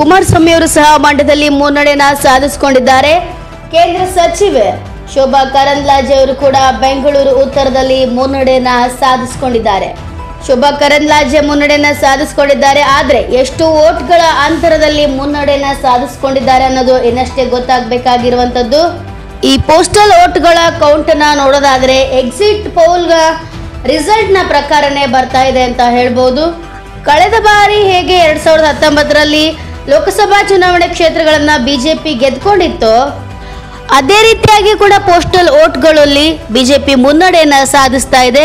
ಕುಮಾರಸ್ವಾಮಿ ಅವರು ಸಹ ಮಂಡ್ಯದಲ್ಲಿ ಮುನ್ನಡೆನ ಸಾಧಿಸಿಕೊಂಡಿದ್ದಾರೆ ಕೇಂದ್ರ ಸಚಿವೆ ಶೋಭಾ ಕರಂದ್ಲಾಜೆ ಅವರು ಕೂಡ ಬೆಂಗಳೂರು ಉತ್ತರದಲ್ಲಿ ಮುನ್ನಡೆನ ಸಾಧಿಸಿಕೊಂಡಿದ್ದಾರೆ ಶೋಭಾ ಕರಂದ್ಲಾಜೆ ಮುನ್ನಡೆನ ಸಾಧಿಸಿಕೊಂಡಿದ್ದಾರೆ ಆದ್ರೆ ಎಷ್ಟು ವೋಟ್ಗಳ ಅಂತರದಲ್ಲಿ ಮುನ್ನಡೆನ ಸಾಧಿಸಿಕೊಂಡಿದ್ದಾರೆ ಅನ್ನೋದು ಇನ್ನಷ್ಟೇ ಗೊತ್ತಾಗಬೇಕಾಗಿರುವಂತದ್ದು ಈ ಪೋಸ್ಟಲ್ ವೋಟ್ಗಳ ಕೌಂಟನ್ನ ನೋಡೋದಾದ್ರೆ ಎಕ್ಸಿಟ್ ಪೋಲ್ಗ ರಿಸಲ್ಟ್ನ ಪ್ರಕಾರನೇ ಬರ್ತಾ ಇದೆ ಅಂತ ಹೇಳ್ಬೋದು ಕಳೆದ ಬಾರಿ ಹೇಗೆ ಎರಡ್ ಸಾವಿರದ ಹತ್ತೊಂಬತ್ತರಲ್ಲಿ ಲೋಕಸಭಾ ಚುನಾವಣೆ ಕ್ಷೇತ್ರಗಳನ್ನ ಬಿಜೆಪಿ ಗೆದ್ಕೊಂಡಿತ್ತು ಅದೇ ರೀತಿಯಾಗಿ ಕೂಡ ಪೋಸ್ಟಲ್ ವೋಟ್ಗಳಲ್ಲಿ ಬಿಜೆಪಿ ಮುನ್ನಡೆಯನ್ನ ಸಾಧಿಸ್ತಾ ಇದೆ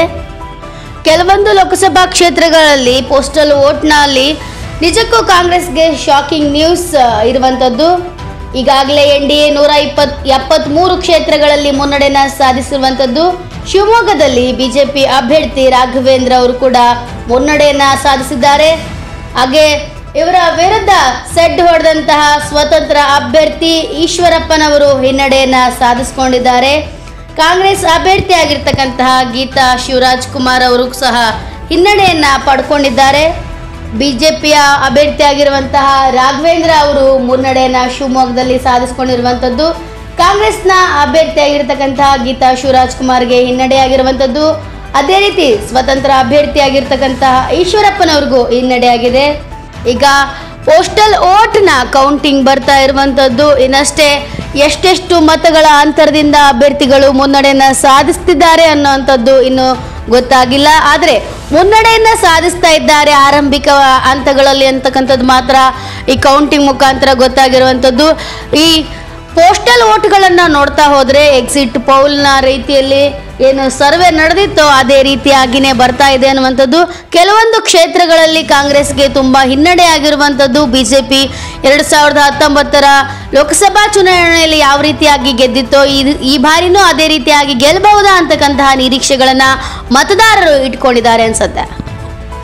ಕೆಲವೊಂದು ಲೋಕಸಭಾ ಕ್ಷೇತ್ರಗಳಲ್ಲಿ ಪೋಸ್ಟಲ್ ವೋಟ್ನಲ್ಲಿ ನಿಜಕ್ಕೂ ಕಾಂಗ್ರೆಸ್ಗೆ ಶಾಕಿಂಗ್ ನ್ಯೂಸ್ ಆ, ಇರುವಂಥದ್ದು ಈಗಾಗಲೇ ಎನ್ ಡಿ ಎ ನೂರ ಇಪ್ಪತ್ ಎಪ್ಪತ್ಮೂರು ಕ್ಷೇತ್ರಗಳಲ್ಲಿ ಮುನ್ನಡೆನ ಸಾಧಿಸಿರುವಂಥದ್ದು ಶಿವಮೊಗ್ಗದಲ್ಲಿ ಬಿಜೆಪಿ ಅಭ್ಯರ್ಥಿ ರಾಘವೇಂದ್ರ ಅವರು ಕೂಡ ಮುನ್ನಡೆಯನ್ನ ಸಾಧಿಸಿದ್ದಾರೆ ಹಾಗೆ ಇವರ ವಿರುದ್ಧ ಸೆಡ್ ಹೊಡೆದಂತಹ ಸ್ವತಂತ್ರ ಅಭ್ಯರ್ಥಿ ಈಶ್ವರಪ್ಪನವರು ಹಿನ್ನಡೆಯನ್ನ ಸಾಧಿಸಿಕೊಂಡಿದ್ದಾರೆ ಕಾಂಗ್ರೆಸ್ ಅಭ್ಯರ್ಥಿಯಾಗಿರ್ತಕ್ಕಂತಹ ಗೀತಾ ಶಿವರಾಜ್ ಕುಮಾರ್ ಅವರು ಸಹ ಹಿನ್ನಡೆಯನ್ನ ಪಡ್ಕೊಂಡಿದ್ದಾರೆ ಬಿಜೆಪಿಯ ಅಭ್ಯರ್ಥಿಯಾಗಿರುವಂತಹ ರಾಘವೇಂದ್ರ ಅವರು ಮುನ್ನಡೆಯನ್ನ ಶಿವಮೊಗ್ಗದಲ್ಲಿ ಸಾಧಿಸಿಕೊಂಡಿರುವಂಥದ್ದು ಕಾಂಗ್ರೆಸ್ನ ಅಭ್ಯರ್ಥಿಯಾಗಿರ್ತಕ್ಕಂತಹ ಗೀತಾ ಶಿವರಾಜ್ ಕುಮಾರ್ಗೆ ಹಿನ್ನಡೆಯಾಗಿರುವಂಥದ್ದು ಅದೇ ರೀತಿ ಸ್ವತಂತ್ರ ಅಭ್ಯರ್ಥಿಯಾಗಿರ್ತಕ್ಕಂತಹ ಈಶ್ವರಪ್ಪನವ್ರಿಗೂ ಹಿನ್ನಡೆಯಾಗಿದೆ ಈಗ ಪೋಸ್ಟಲ್ ಓಟ್ನ ಕೌಂಟಿಂಗ್ ಬರ್ತಾ ಇರುವಂಥದ್ದು ಇನ್ನಷ್ಟೇ ಎಷ್ಟೆಷ್ಟು ಮತಗಳ ಅಂತರದಿಂದ ಅಭ್ಯರ್ಥಿಗಳು ಮುನ್ನಡೆಯನ್ನ ಸಾಧಿಸ್ತಿದ್ದಾರೆ ಅನ್ನೋವಂಥದ್ದು ಇನ್ನು ಗೊತ್ತಾಗಿಲ್ಲ ಆದರೆ ಮುನ್ನಡೆಯನ್ನ ಸಾಧಿಸ್ತಾ ಇದ್ದಾರೆ ಆರಂಭಿಕ ಹಂತಗಳಲ್ಲಿ ಅಂತಕ್ಕಂಥದ್ದು ಮಾತ್ರ ಈ ಕೌಂಟಿಂಗ್ ಮುಖಾಂತರ ಗೊತ್ತಾಗಿರುವಂಥದ್ದು ಈ ಪೋಸ್ಟಲ್ ವೋಟ್ಗಳನ್ನು ನೋಡ್ತಾ ಹೋದ್ರೆ ಎಕ್ಸಿಟ್ ಪೌಲ್ನ ರೀತಿಯಲ್ಲಿ ಏನು ಸರ್ವೆ ನಡೆದಿತ್ತೋ ಅದೇ ರೀತಿಯಾಗಿನೇ ಬರ್ತಾ ಇದೆ ಅನ್ನುವಂಥದ್ದು ಕೆಲವೊಂದು ಕ್ಷೇತ್ರಗಳಲ್ಲಿ ಕಾಂಗ್ರೆಸ್ಗೆ ತುಂಬಾ ಹಿನ್ನಡೆ ಆಗಿರುವಂಥದ್ದು ಬಿಜೆಪಿ ಎರಡು ಸಾವಿರದ ಹತ್ತೊಂಬತ್ತರ ಲೋಕಸಭಾ ಚುನಾವಣೆಯಲ್ಲಿ ಯಾವ ರೀತಿಯಾಗಿ ಗೆದ್ದಿತ್ತೋ ಈ ಈ ಬಾರಿನೂ ಅದೇ ರೀತಿಯಾಗಿ ಗೆಲ್ಲಬಹುದಾ ಅಂತಕ್ಕಂತಹ ನಿರೀಕ್ಷೆಗಳನ್ನ ಮತದಾರರು ಇಟ್ಕೊಂಡಿದ್ದಾರೆ ಅನ್ಸುತ್ತೆ